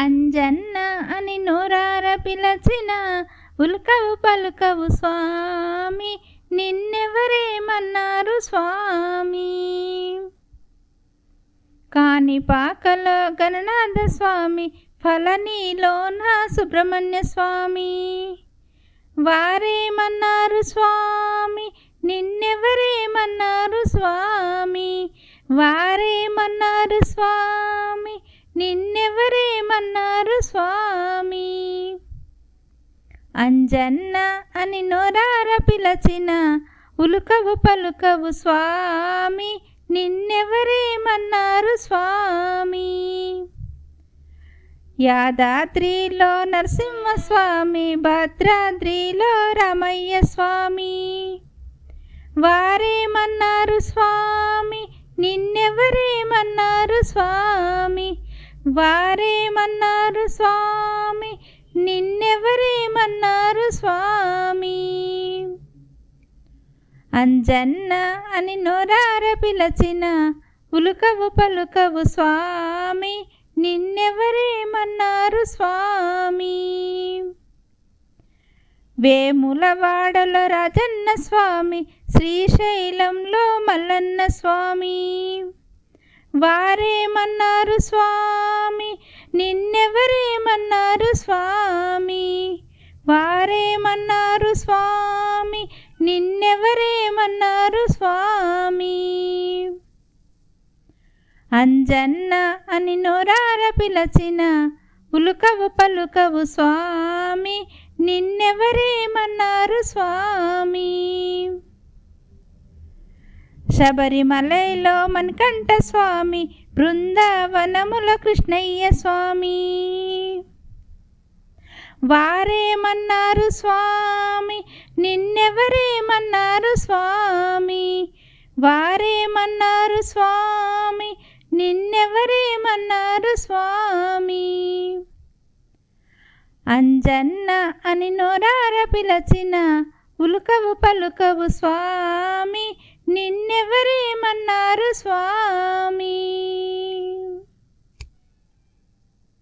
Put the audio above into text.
అంజన్న అని నోరార పిలచిన ఉల్కవు పలుకవు స్వామి నిన్నెవరేమన్నారు స్వామి కాని పాకలో గణనాథ స్వామి ఫలనీలోన సుబ్రహ్మణ్య స్వామి వారేమన్నారు స్వామి నిన్నెవరేమన్నారు స్వామి వారేమన్నారు స్వామి నిన్నెవరేమన్నారు స్వామి అంజన్న అని నోరార పిలచిన ఉలుకవు పలుకవు స్వామి నిన్నెవరేమన్నారు స్వామి యాదాద్రిలో నరసింహస్వామి భద్రాద్రిలో రామయ్య స్వామి వారేమన్నారు స్వామి నిన్నెవరేమన్నారు స్వామి వారేమన్నారు స్వామి నిన్నెవరేమన్నారు స్వామి అంజన్న అని నోరార పిలచిన ఉలుకవు పలుకవు స్వామి నిన్నెవరేమన్నారు స్వామి వేములవాడలో రాజన్న స్వామి శ్రీశైలంలో మల్లన్న స్వామి వారేమన్నారు స్వామి నిన్నెవరేమన్నారు స్వామి వారేమన్నారు స్వామి నిన్నెవరేమన్నారు స్వామి అంజన్న అని నోరార పిలచిన ఉలుకవు పలుకవు స్వామి నిన్నెవరేమన్నారు స్వామి శబరిమలలో మణికంఠ స్వామి బృందావనముల కృష్ణయ్య స్వామి వారేమన్నారు స్వామి నిన్నెవరేమన్నారు స్వామి వారేమన్నారు స్వామి నిన్నెవరేమన్నారు స్వామి అంజన్న అని నోరార పిలచిన ఉలుకవు పలుకవు స్వామి నిన్నెవరేమన్నారు స్వామి